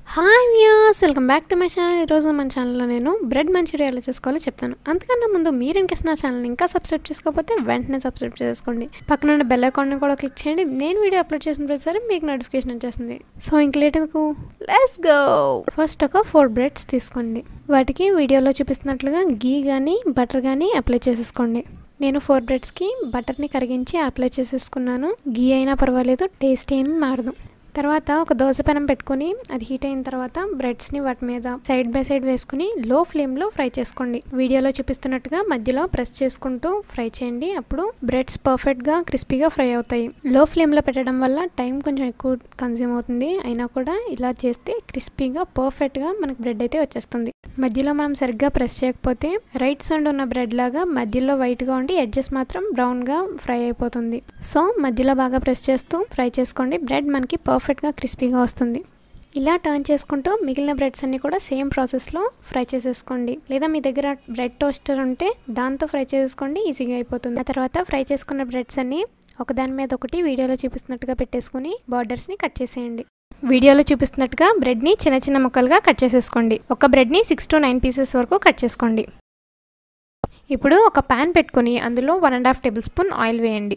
hi views welcome back to my channel ఈరోజు మన ఛానల్లో నేను బ్రెడ్ మంచూరియా ఎలా చేసుకోవాలో చెప్తాను అంతకన్నా ముందు మీరు ఇంకేసి నా ఛానల్ ఇంకా సబ్స్క్రైబ్ చేసుకోకపోతే వెంటనే సబ్స్క్రైబ్ చేసుకోండి పక్కన ఉన్న బెల్ ఐకాన్ని కూడా క్లిక్ చేయండి నేను వీడియో అప్లోడ్ చేసిన ప్రతిసారి మీకు నోటిఫికేషన్ వచ్చేస్తుంది సో ఇంక లేట్ ఎందుకు లెట్స్ గో ఫస్ట్ ఒక ఫోర్ బ్రెడ్స్ తీసుకోండి వాటికి వీడియోలో చూపిస్తున్నట్లుగా గీ కానీ బటర్ కానీ అప్లై చేసేసుకోండి నేను ఫోర్ బ్రెడ్స్కి బటర్ని కరిగించి అప్లై చేసేసుకున్నాను గీ అయినా పర్వాలేదు టేస్ట్ ఏమి మారదు తర్వాత ఒక దోశ పెనం పెట్టుకొని అది హీట్ అయిన తర్వాత బ్రెడ్స్ని వాటి మీద సైడ్ బై సైడ్ వేసుకుని లో ఫ్లేమ్లో ఫ్రై చేసుకోండి వీడియోలో చూపిస్తున్నట్టుగా మధ్యలో ప్రెస్ చేసుకుంటూ ఫ్రై చేయండి అప్పుడు బ్రెడ్స్ పర్ఫెక్ట్గా క్రిస్పీగా ఫ్రై అవుతాయి లో ఫ్లేమ్లో పెట్టడం వల్ల టైం కొంచెం ఎక్కువ కన్జ్యూమ్ అవుతుంది అయినా కూడా ఇలా చేస్తే క్రిస్పీగా పర్ఫెక్ట్గా మనకు బ్రెడ్ అయితే వచ్చేస్తుంది మధ్యలో మనం సరిగ్గా ప్రెస్ చేయకపోతే రైట్ సైడ్ ఉన్న బ్రెడ్ లాగా మధ్యలో వైట్గా ఉండి ఎడ్జెస్ మాత్రం బ్రౌన్గా ఫ్రై అయిపోతుంది సో మధ్యలో బాగా ప్రెస్ చేస్తూ ఫ్రై చేసుకోండి బ్రెడ్ మనకి పర్ఫెక్ట్గా క్రిస్పీగా వస్తుంది ఇలా టర్న్ చేసుకుంటూ మిగిలిన బ్రెడ్స్ అన్ని కూడా సేమ్ ప్రాసెస్లో ఫ్రై చేసేసుకోండి లేదా మీ దగ్గర బ్రెడ్ టోస్టర్ ఉంటే దాంతో ఫ్రై చేసుకోండి ఈజీగా అయిపోతుంది ఆ తర్వాత ఫ్రై చేసుకున్న బ్రెడ్స్ అన్ని ఒకదాని మీద ఒకటి వీడియోలో చూపిస్తున్నట్టుగా పెట్టేసుకుని బార్డర్స్ని కట్ చేసేయండి వీడియోలో చూపిస్తున్నట్టుగా బ్రెడ్ని చిన్న చిన్న ముక్కలుగా కట్ చేసేసుకోండి ఒక బ్రెడ్ని సిక్స్ టు నైన్ పీసెస్ వరకు కట్ చేసుకోండి ఇప్పుడు ఒక ప్యాన్ పెట్టుకుని అందులో one and half tablespoon oil వేయండి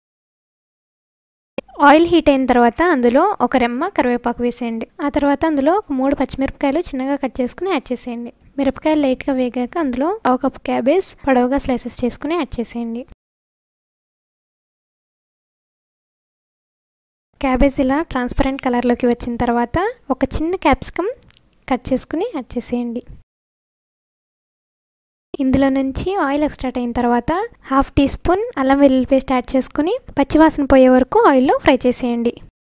ఆయిల్ హీట్ అయిన తర్వాత అందులో ఒక రెమ్మ కరివేపాకు వేసేయండి ఆ తర్వాత అందులో ఒక మూడు పచ్చిమిరపకాయలు చిన్నగా కట్ చేసుకుని యాడ్ చేసేయండి మిరపకాయలు లైట్గా వేగాక అందులో ఒక కప్ క్యాబేజ్ పొడవుగా స్లైసెస్ చేసుకుని యాడ్ చేసేయండి క్యాబేజ్ ఇలా ట్రాన్స్పరెంట్ కలర్లోకి వచ్చిన తర్వాత ఒక చిన్న క్యాప్సికమ్ కట్ చేసుకుని యాడ్ చేసేయండి ఇందులో నుంచి ఆయిల్ ఎక్స్ట్రాట్ అయిన తర్వాత హాఫ్ టీ స్పూన్ అల్లం వెల్లుల్లి పేస్ట్ యాడ్ చేసుకుని పచ్చివాసన పోయే వరకు ఆయిల్లో ఫ్రై చేసేయండి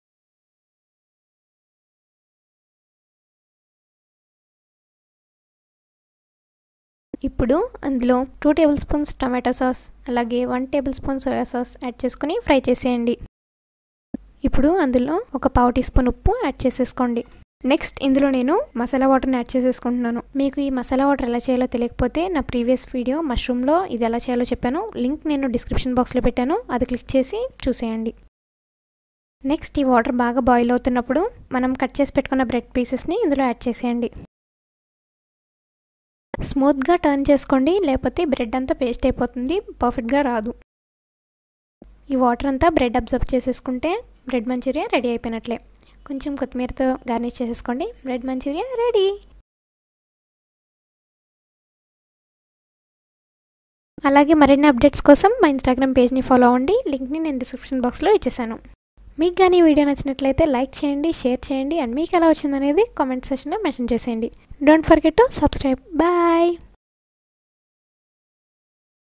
ఇప్పుడు అందులో two tablespoons tomato sauce అలాగే one tablespoon soya sauce add చేసుకుని ఫ్రై చేసేయండి ఇప్పుడు అందులో ఒక పావు టీ స్పూన్ ఉప్పు యాడ్ చేసేసుకోండి నెక్స్ట్ ఇందులో నేను మసాలా వాటర్ని యాడ్ చేసేసుకుంటున్నాను మీకు ఈ మసాలా వాటర్ ఎలా చేయాలో తెలియకపోతే నా ప్రీవియస్ వీడియో మష్రూమ్లో ఇది ఎలా చేయాలో చెప్పాను లింక్ నేను డిస్క్రిప్షన్ బాక్స్లో పెట్టాను అది క్లిక్ చేసి చూసేయండి నెక్స్ట్ ఈ వాటర్ బాగా బాయిల్ అవుతున్నప్పుడు మనం కట్ చేసి పెట్టుకున్న బ్రెడ్ పీసెస్ని ఇందులో యాడ్ చేసేయండి స్మూత్గా టర్న్ చేసుకోండి లేకపోతే బ్రెడ్ అంతా పేస్ట్ అయిపోతుంది పర్ఫెక్ట్గా రాదు ఈ వాటర్ అంతా బ్రెడ్ అబ్జర్వ్ చేసేసుకుంటే బ్రెడ్ మంచూరియా రెడీ అయిపోయినట్లే కొంచెం కొత్తిమీరతో గార్నిష్ చేసేసుకోండి బ్రెడ్ మంచూరియా రెడీ అలాగే మరిన్ని అప్డేట్స్ కోసం మా ఇన్స్టాగ్రామ్ పేజ్ని ఫాలో అవ్వండి లింక్ని నేను డిస్క్రిప్షన్ బాక్స్లో ఇచ్చేసాను మీకు కానీ ఈ వీడియో నచ్చినట్లయితే లైక్ చేయండి షేర్ చేయండి అండ్ మీకు ఎలా వచ్చిందనేది కామెంట్ సెక్షన్లో మెన్షన్ చేసేయండి don't forget to subscribe bye